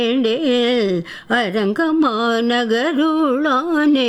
வேண்டேல் அரங்கமா நகருளானே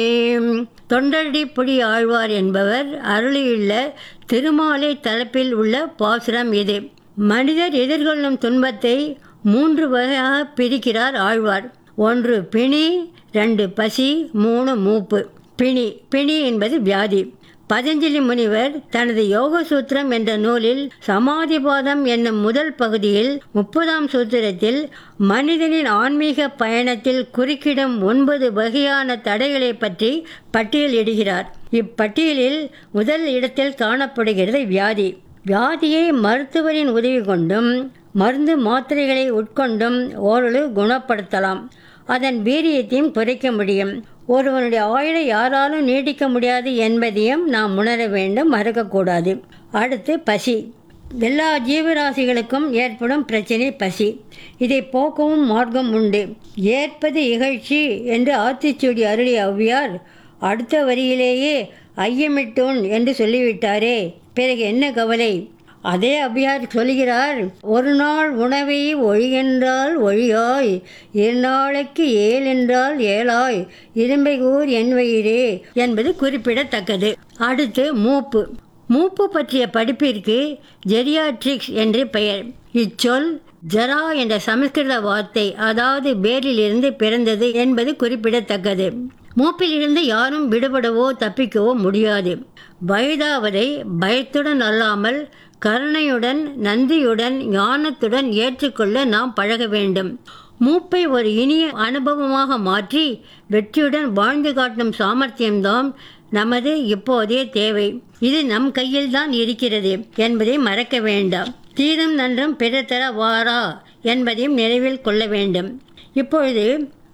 தொண்டரடி பொடி ஆழ்வார் என்பவர் அருளியுள்ள திருமாலை தலைப்பில் உள்ள பாசுரம் இது மனிதர் எதிர்கொள்ளும் துன்பத்தை மூன்று வகையாக பிரிக்கிறார் ஆழ்வார் ஒன்று பிணி ரெண்டு பசி மூணு மூப்பு பிணி பிணி என்பது வியாதி பதஞ்சலி முனிவர் தனது யோக சூத்திரம் என்ற நூலில் சமாதிபாதம் என்னும் முதல் பகுதியில் முப்பதாம் சூத்திரத்தில் மனிதனின் ஆன்மீக பயணத்தில் குறுக்கிடும் ஒன்பது வகையான தடைகளை பற்றி பட்டியலிடுகிறார் இப்பட்டியலில் முதல் இடத்தில் காணப்படுகிறது வியாதி வியாதியை மருத்துவரின் உதவி கொண்டும் மருந்து மாத்திரைகளை உட்கொண்டும் ஓரளவு குணப்படுத்தலாம் அதன் வீரியத்தையும் குறைக்க முடியும் ஒருவனுடைய ஆயுளை யாராலும் நீட்டிக்க முடியாது என்பதையும் நாம் உணர வேண்டும் மறக்கக்கூடாது அடுத்து பசி எல்லா ஜீவராசிகளுக்கும் ஏற்படும் பிரச்சனை பசி இதை போக்கவும் மார்க்கம் உண்டு ஏற்பது இகழ்ச்சி என்று ஆத்திச்சூடி அருளிய ஔவையார் அடுத்த வரியிலேயே ஐயமிட்டோன் என்று சொல்லிவிட்டாரே பிறகு என்ன கவலை அதே அபியார் சொல்கிறார் ஒரு நாள் உணவை ஒழியென்றால் ஒழியாய் இரு நாளைக்கு ஏல் என்றால் ஏழாய் இரும்பை கூர் என் வயிறே என்பது குறிப்பிடத்தக்கது அடுத்து மூப்பு மூப்பு பற்றிய படிப்பிற்கு ஜெரியாட்ரிக்ஸ் என்று பெயர் இச்சொல் ஜரா என்ற சமஸ்கிருத வார்த்தை அதாவது பேரிலிருந்து பிறந்தது என்பது குறிப்பிடத்தக்கது மூப்பிலிருந்து யாரும் விடுபடவோ தப்பிக்கவோ முடியாது வயதாவதை பயத்துடன் அல்லாமல் கருணையுடன் நன்றியுடன் ஞானத்துடன் ஏற்றுக்கொள்ள நாம் பழக வேண்டும் மூப்பை ஒரு இனிய அனுபவமாக மாற்றி வெற்றியுடன் வாழ்ந்து காட்டும் சாமர்த்தியம்தான் நமது இப்போதைய தேவை இது நம் கையில் தான் இருக்கிறது என்பதை மறக்க வேண்டாம் தீரும் நன்றும் பிறத்தர வாரா என்பதையும் நினைவில் கொள்ள வேண்டும் இப்பொழுது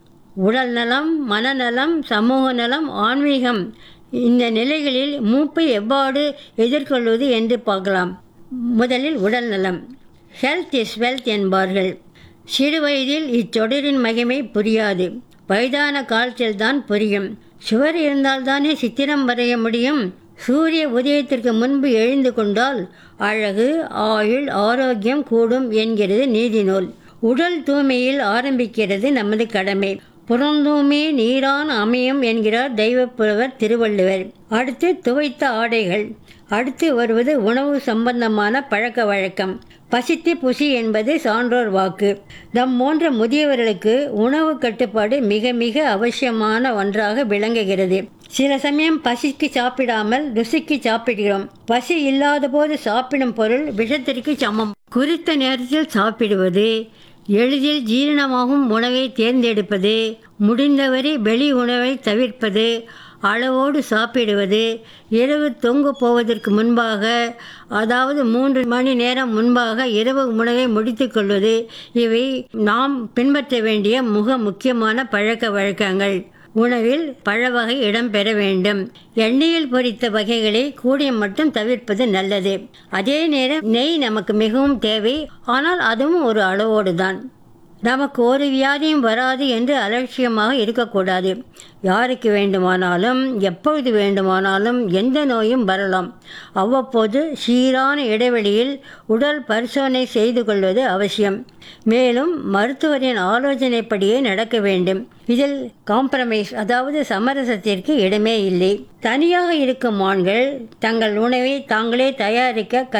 உடல் நலம் மனநலம் சமூக நலம் ஆன்மீகம் இந்த நிலைகளில் மூப்பை எவ்வாறு எதிர்கொள்வது என்று பார்க்கலாம் முதலில் உடல் நலம் ஹெல்த் இஸ் வெல்த் என்பார்கள் சிறு வயதில் இத்தொடரின் மகிமை புரியாது வயதான காலத்தில் தான் புரியும் சுவர் இருந்தால்தானே சித்திரம் வரைய முடியும் சூரிய உதயத்திற்கு முன்பு எழுந்து கொண்டால் அழகு ஆயுள் ஆரோக்கியம் கூடும் என்கிறது நீதி நூல் உடல் தூய்மையில் ஆரம்பிக்கிறது நமது கடமை புறந்தூமே நீரான் அமையும் என்கிறார் தெய்வப்புலவர் திருவள்ளுவர் அடுத்து துவைத்த ஆடைகள் அடுத்து வருவது உணவு சம்பந்தமான பழக்க வழக்கம் பசித்து புசி என்பது சான்றோர் வாக்கு நம் போன்ற முதியவர்களுக்கு உணவு கட்டுப்பாடு மிக மிக அவசியமான ஒன்றாக விளங்குகிறது சில சமயம் பசிக்கு சாப்பிடாமல் ருசிக்கு சாப்பிடுகிறோம் பசி இல்லாத போது சாப்பிடும் பொருள் விஷத்திற்கு சமம் குறித்த நேரத்தில் சாப்பிடுவது எளிதில் ஜீரணமாகும் உணவை தேர்ந்தெடுப்பது முடிந்தவரை வெளி உணவை தவிர்ப்பது அளவோடு சாப்பிடுவது இரவு தொங்கு போவதற்கு முன்பாக அதாவது மூன்று மணி நேரம் முன்பாக இரவு உணவை முடித்துக்கொள்வது இவை நாம் பின்பற்ற வேண்டிய மிக முக்கியமான பழக்க வழக்கங்கள் உணவில் பழ வகை இடம்பெற வேண்டும் எண்ணெயில் பொரித்த வகைகளை கூடிய மட்டும் தவிர்ப்பது நல்லது அதே நேரம் நெய் நமக்கு மிகவும் தேவை ஆனால் அதுவும் ஒரு அளவோடு தான் நமக்கு ஒரு வியாதியும் வராது என்று அலட்சியமாக இருக்கக்கூடாது யாருக்கு வேண்டுமானாலும் எப்பொழுது வேண்டுமானாலும் எந்த நோயும் வரலாம் அவ்வப்போது சீரான இடைவெளியில் உடல் பரிசோதனை செய்து கொள்வது அவசியம் மேலும் மருத்துவரின் ஆலோசனைப்படியே நடக்க வேண்டும் இதில் காம்ப்ரமைஸ் அதாவது சமரசத்திற்கு இடமே இல்லை தனியாக இருக்கும் ஆண்கள் தங்கள் உணவை தாங்களே தயாரிக்க